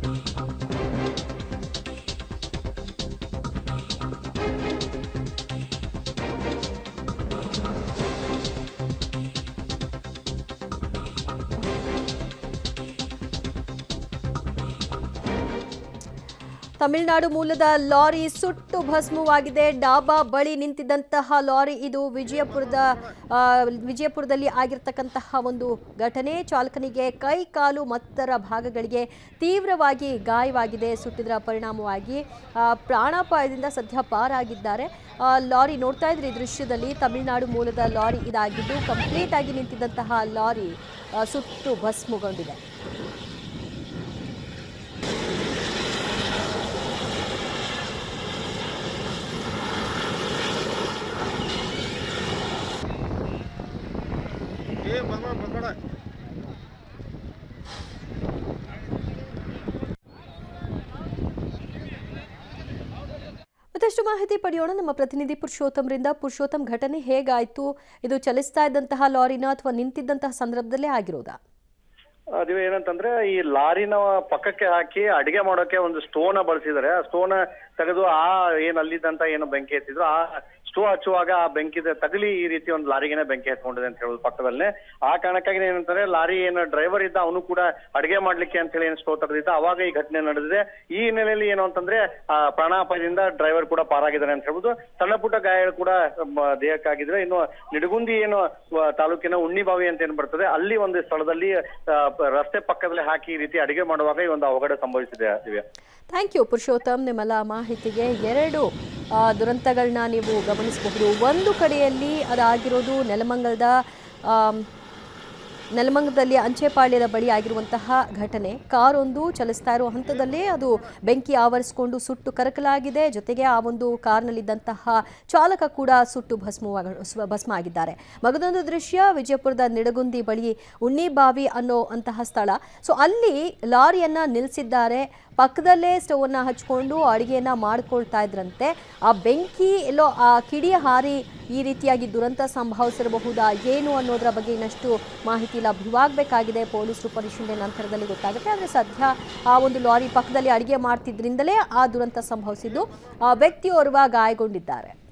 ತಮಿಳುನಾಡು ಮೂಲದ ಲಾರಿ ಸುಟ್ಟು ಭಸ್ಮವಾಗಿದೆ ಡಾಬಾ ಬಳಿ ನಿಂತಿದ್ದಂತಹ ಲಾರಿ ಇದು ವಿಜಯಪುರದ ಆ, ವಿಜಯಪುರದಲ್ಲಿ ಆಗಿರ್ತಕ್ಕಂತಹ ಒಂದು ಘಟನೆ ಚಾಲಕನಿಗೆ ಕೈ ಕಾಲು ಮತ್ತರ ಭಾಗಗಳಿಗೆ ತೀವ್ರವಾಗಿ ಗಾಯವಾಗಿದೆ ಸುಟ್ಟಿದ್ರ ಪರಿಣಾಮವಾಗಿ ಆ, ಪ್ರಾಣಾಪಾಯದಿಂದ ಸದ್ಯ ಪಾರಾಗಿದ್ದಾರೆ ಆ, ಲಾರಿ ನೋಡ್ತಾ ಇದ್ರಿ ಈ ದೃಶ್ಯದಲ್ಲಿ ತಮಿಳುನಾಡು ಮೂಲದ ಲಾರಿ ಇದಾಗಿದ್ದು ಕಂಪ್ಲೀಟ್ ಆಗಿ ನಿಂತಿದ್ದಂತಹ ಲಾರಿ ಆ, ಸುಟ್ಟು ಭಸ್ಮಗೊಂಡಿದೆ ಏ ಬರ್ಬೇಡ ಬರ್ಬೇಡ ಮತ್ತಷ್ಟು ಮಾಹಿತಿ ಪಡೆಯೋಣ ನಮ್ಮ ಪ್ರತಿನಿಧಿ ಪುರುಷೋತ್ತಮರಿಂದ ಪುರುಷೋತ್ತಮ್ ಘಟನೆ ಹೇಗಾಯ್ತು ಇದು ಚಲಿಸ್ತಾ ಇದ್ದಂತಹ ಲಾರಿನ ಅಥವಾ ನಿಂತಿದ್ದಂತಹ ಸಂದರ್ಭದಲ್ಲೇ ಆಗಿರೋದಾ ಅದು ಏನಂತಂದ್ರೆ ಈ ಲಾರಿನ ಪಕ್ಕಕ್ಕೆ ಹಾಕಿ ಅಡಿಗೆ ಮಾಡೋಕೆ ಒಂದು ಸ್ಟೋನ್ ಬಳಸಿದ್ದಾರೆ ಆ ಸ್ಟೋನ್ ತೆಗೆದು ಆ ಏನ್ ಅಲ್ಲಿದ್ದಂತ ಏನು ಬೆಂಕಿ ಹಚ್ಚಿದ್ರು ಆ ಸ್ಟೋ ಹಚ್ಚುವಾಗ ಆ ಬೆಂಕಿ ತಗಲಿ ಈ ರೀತಿ ಒಂದು ಲಾರಿಗೆನೆ ಬೆಂಕಿ ಹತ್ಕೊಂಡಿದೆ ಅಂತ ಹೇಳೋದು ಪಕ್ಕದಲ್ಲೇ ಆ ಕಾರಣಕ್ಕಾಗಿ ಏನಂತಾರೆ ಲಾರಿ ಏನು ಡ್ರೈವರ್ ಇದ್ದ ಅವನು ಕೂಡ ಅಡಿಗೆ ಮಾಡ್ಲಿಕ್ಕೆ ಅಂತ ಹೇಳಿ ಏನು ಸ್ಟೋ ತೆಗೆದಿದ್ದ ಅವಾಗ ಈ ಘಟನೆ ನಡೆದಿದೆ ಈ ಹಿನ್ನೆಲೆಯಲ್ಲಿ ಏನು ಅಂತಂದ್ರೆ ಆ ಪ್ರಾಣಾಪಾಯದಿಂದ ಡ್ರೈವರ್ ಕೂಡ ಪಾರಾಗಿದ್ದಾರೆ ಅಂತ ಹೇಳ್ಬೋದು ಸಣ್ಣ ಪುಟ್ಟ ಗಾಯಗಳು ಕೂಡ ಮ, ದೇಹಕ್ಕಾಗಿದ್ರೆ ಇನ್ನು ನಿಡಗುಂದಿ ಏನು ವ- ತಾಲೂಕಿನ ಉಣ್ಣಿಬಾವಿ ಅಂತ ಏನ್ ಬರ್ತದೆ ಅಲ್ಲಿ ಒಂದು ಸ್ಥಳದಲ್ಲಿ ಆ, ಪ- ರಸ್ತೆ ಪಕ್ಕದಲ್ಲಿ ಹಾಕಿ ಈ ರೀತಿ ಅಡಿಗೆ ಮಾಡುವಾಗ ಈ ಒಂದು ಅವಘಡ ಸಂಭವಿಸಿದೆ ದಿವ್ಯಾ ಥ್ಯಾಂಕ್ ಯು ಪುರುಷೋತ್ತಮ್ ನಿಮ್ಮೆಲ್ಲ ಮಾಹಿತಿಗೆ ಎರಡು ಆ, ದುರಂತಗಳನ್ನ ನೀವು ಗಮನಿಸಬಹುದು ಒಂದು ಕಡೆಯಲ್ಲಿ ಅದಾಗಿರೋದು ನೆಲಮಂಗಲದ ಆಮ್, ನೆಲಮಂಗಲದಲ್ಲಿ ಅಂಚೆಪಾಳ್ಯದ ಬಳಿ ಆಗಿರುವಂತಹ ಘಟನೆ ಕಾರೊಂದು ಚಲಿಸ್ತಾ ಇರೋ ಹಂತದಲ್ಲೇ ಅದು ಬೆಂಕಿ ಆವರಿಸಿಕೊಂಡು ಸುಟ್ಟು ಕರಕಲಾಗಿದೆ ಜೊತೆಗೆ ಆ ಒಂದು ಕಾರ್ನಲ್ಲಿದ್ದಂತಹ ಚಾಲಕ ಕೂಡ ಸುಟ್ಟು ಭಸ್ಮವಾಗ ಸ್ವ- ಭಸ್ಮ ಆಗಿದ್ದಾರೆ ಮಗದೊಂದು ದೃಶ್ಯ ವಿಜಯಪುರದ ನಿಡಗುಂದಿ ಬಳಿ ಉಣ್ಣಿಬಾವಿ ಅನ್ನೋ ಅಂತಹ ಸ್ಥಳ ಸೊ ಅಲ್ಲಿ ಲಾರಿಯನ್ನ ನಿಲ್ಲಿಸಿದ್ದಾರೆ ಪಕ್ಕದಲ್ಲೇ ಸ್ಟವನ್ನು ಹಚ್ಕೊಂಡು ಅಡುಗೆಯನ್ನ ಮಾಡ್ಕೊಳ್ತಾ ಇದ್ರಂತೆ ಆ ಬೆಂಕಿ ಎಲ್ಲೋ ಆ ಕಿಡಿ ಹಾರಿ ಈ ರೀತಿಯಾಗಿ ದುರಂತ ಸಂಭವಿಸಿರಬಹುದಾ ಏನು ಅನ್ನೋದರ ಬಗ್ಗೆ ಇನ್ನಷ್ಟು ಮಾಹಿತಿ ಲಭ್ಯವಾಗಬೇಕಾಗಿದೆ ಪೊಲೀಸರು ಪರಿಶೀಲನೆ ನಂತರದಲ್ಲಿ ಗೊತ್ತಾಗುತ್ತೆ ಆದರೆ ಸದ್ಯ ಆ ಒಂದು ಲಾರಿ ಪಕ್ಕದಲ್ಲಿ ಅಡುಗೆ ಮಾಡ್ತಿದ್ರಿಂದಲೇ ಆ ದುರಂತ ಸಂಭವಿಸಿದ್ದು ಆ ವ್ಯಕ್ತಿಯೋರ್ವ ಗಾಯಗೊಂಡಿದ್ದಾರೆ